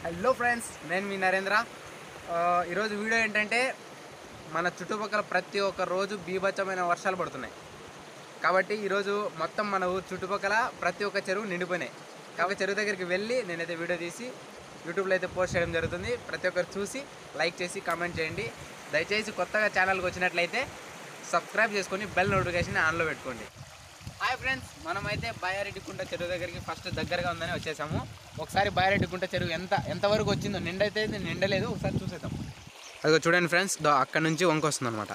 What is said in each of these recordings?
Hello friends నేను మీ నరేంద్ర ఆ, ఈరోజు వీడియో ఏంటంటే మన చుట్టుపక్కల ప్రతి ఒక్క రోజు బీభత్సమైన వర్షాలు పడుతున్నాయి కాబట్టి ఈరోజు మొత్తం మన ఊరు చుట్టుపక్కల ప్రతి ఒక్క చెరువు నిండిపోయినాయి కాబట్టి చెరువు దగ్గరికి వెళ్ళి నేనైతే వీడియో తీసి యూట్యూబ్లో అయితే పోస్ట్ చేయడం జరుగుతుంది ప్రతి ఒక్కరు చూసి లైక్ చేసి కామెంట్ చేయండి దయచేసి కొత్తగా ఛానల్కి వచ్చినట్లయితే సబ్స్క్రైబ్ చేసుకొని బెల్ నోటిఫికేషన్ ఆన్లో పెట్టుకోండి హాయ్ ఫ్రెండ్స్ మనమైతే బాయారెడ్డికుంట చెరువు దగ్గరికి ఫస్ట్ దగ్గరగా ఉందని వచ్చేసాము ఒకసారి బాయారెడ్డికుంట చెరువు ఎంత ఎంతవరకు వచ్చిందో నిండైతే నిండలేదు ఒకసారి చూసేద్దాం అదిగో చూడండి ఫ్రెండ్స్ దో అక్కడ నుంచి వంక వస్తుంది అనమాట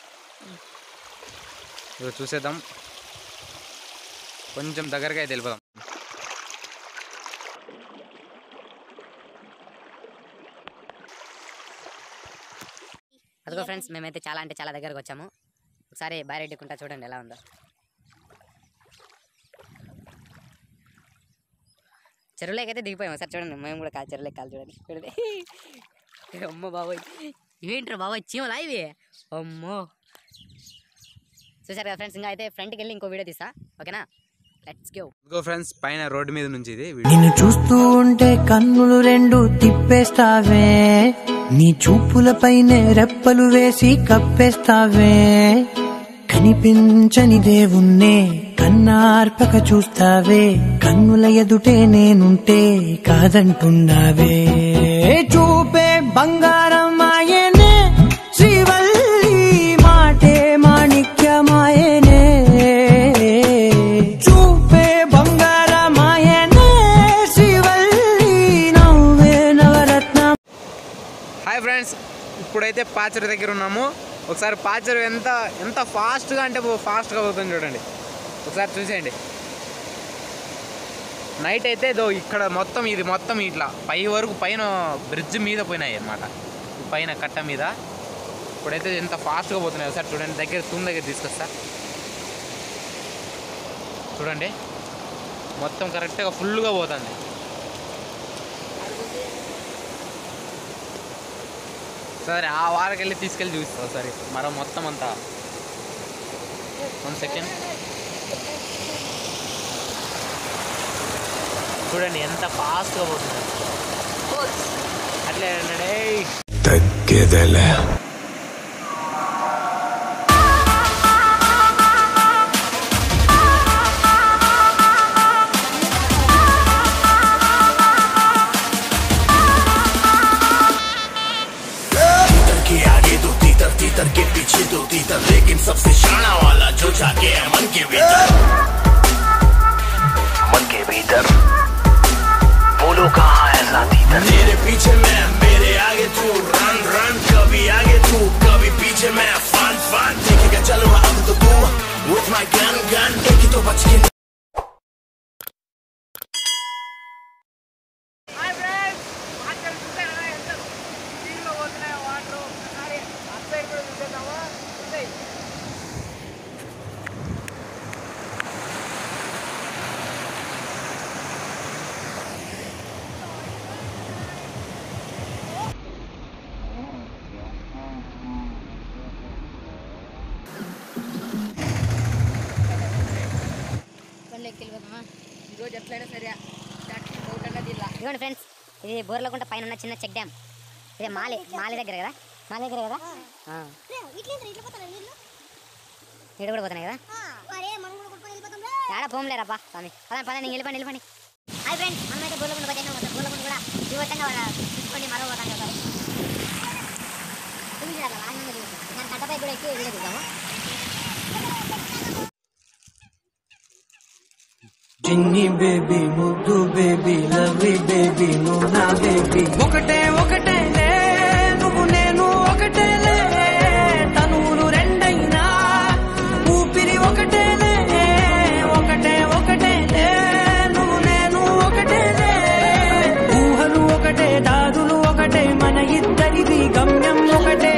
ఇదిగో చూసేద్దాం కొంచెం దగ్గరగా అయితే వెళ్ళిపోదాం అదిగో ఫ్రెండ్స్ మేమైతే చాలా అంటే చాలా దగ్గరకు వచ్చాము ఒకసారి బారెడ్డుకుంటా చూడండి ఎలా ఉందో చెరువులోకి అయితే దిగిపోయాము ఒకసారి చూడండి మేము కూడా కాదు చెరువులోకి కాలు చూడండి చూడండి అమ్మో బాబోయ్ ఇవేంటారు బాబోయ్ చీమలా ఇవి అమ్మో చూసారు కదా ఫ్రెండ్స్ ఇంకా అయితే ఫ్రంట్కి వెళ్ళి ఇంకో వీడియో తీస్తా ఓకేనా లెట్స్ గో ఇదిగో ఫ్రెండ్స్ పైన రోడ్డు మీద నుంచి ఇది వీడియో నిన్ను చూస్తూ ఉంటే కన్నులు రెండు తిప్పేస్తావే నీ చూపులపైనే రెప్పలు వేసి కప్పేస్తావే కనిపించని దేవుణ్ణే కన్నార్పక చూస్తావే కన్నుల ఎదుటే నేనుంటే కాదంటున్నావే చూపే బంగారం ఆయనే శ్రీవల్లి మాటే మాణిక్యమాయనే చూపే బంగారమాయనే శ్రీవల్లి నవ్వే నవరత్న హాయ్ ఫ్రెండ్స్ ఇప్పుడైతే పాచరు దగ్గర ఉన్నాము ఒకసారి పాచరు ఎంత ఎంత ఫాస్ట్గా అంటే ఫాస్ట్గా పోతుంది చూడండి ఒకసారి చూసేయండి నైట్ అయితే దో ఇక్కడ మొత్తం ఇది మొత్తం ఇట్లా పై వరకు పైన బ్రిడ్జ్ మీద పోయినాయి అన్నమాట ఈ పైన కట్ట మీద ఇప్పుడైతే ఎంత ఫాస్ట్గా పోతున్నాయి ఒకసారి చూడండి దగ్గర తూమ్ దగ్గర తీసుకొస్తా చూడండి మొత్తం కరెక్ట్గా ఫుల్గా పోతుంది సరే ఆ వారికి వెళ్ళి తీసుకెళ్ళి చూపిస్తా సరే మరో మొత్తం అంతా వన్ సెకండ్ చూడండి ఎంత ఫాస్ట్గా పోతుంది అట్లే అన్నాడే తగ్గేదేలే तीतर के आगे दो तीतर तीतर के पीछे दो तीतर लेकिन सबसे शाना वाला जो जाके है मन के भीतर मन के भीतर बोलो कहाँ ऐसा तीतर तेरे पीछे मैं मेरे आगे तू रन रन कभी आगे तू कभी पीछे मैं फन फन देखेगा चलो अब तो तू with my gun gun एक ही तो बच के ఈరోజు ఎట్లయినా సరే ఇదిగోండి ఫ్రెండ్స్ ఇది బోర్లకుంట పైన ఉన్న చిన్న చెక్ డ్యామ్ ఇదే మాలి మాలి దగ్గర కదా మాలి దగ్గర కదా ఆ. ఈడ కూడా పోతున్నాయి కదా ఏడ పోంలేరబ్బా స్వామి పదండి పదండి ఇంక వెళ్ళిపోండి వెళ్ళిపోండి హాయ్ ఫ్రెండ్స్ మనమైతే బోర్లకుంట వచ్చేసాం మొత్తం బోర్లకుంట కూడా జీవితంగా చూసుకొని మరో పోతాను ఒకసారి చూపించాలి ఆనందంగా చూపిస్తాను నేను కట్టపై కూడా ఎక్కి వీడియో చూద్దాము చిన్ని బేబీ ముద్దు బేబీ లవ్లీ బేబీ నువ్వు నా బేబీ ఒకటే ఒకటే నువ్వు నేను ఒకటేలే తనువులు రెండైనా ఊపిరి ఒకటేలే ఒకటే ఒకటేలే నువ్వు నేను ఒకటేలే ఊహలు ఒకటే దారులు ఒకటే మన ఇద్దరిది గమ్యం ఒకటే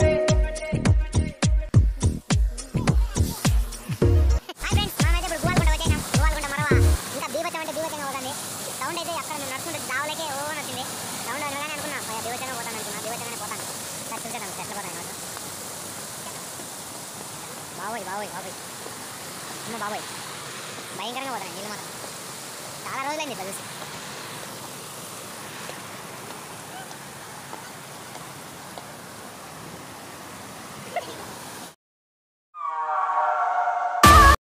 హాయ్ ఫ్రెండ్స్ మనమైతే ఇప్పుడు గోవాలకుంట వచ్చేసాం గోవాలకుంట మరవ ఇంకా బీభత్సం అంటే బీభత్సంగా పోతుంది సౌండ్ అయితే అక్కడ మేము నడుచుకుంటే దావులకే ఓ నచ్చింది సౌండ్ అనగానే అనుకున్నా "అయ్యా, బీభత్సంగా పోతాను అనుకున్నా బీభత్సంగానే పోతాను సార్ చూసేద్దాం ఎట్లా పోతాను ఈరోజు. బాబోయ్ బాబోయ్ బాబోయ్ అమ్మ బాబోయ్ భయంకరంగా పోతాను నీళ్ళు మాత్రం చాలా రోజులైంది ఇట్లా చూసి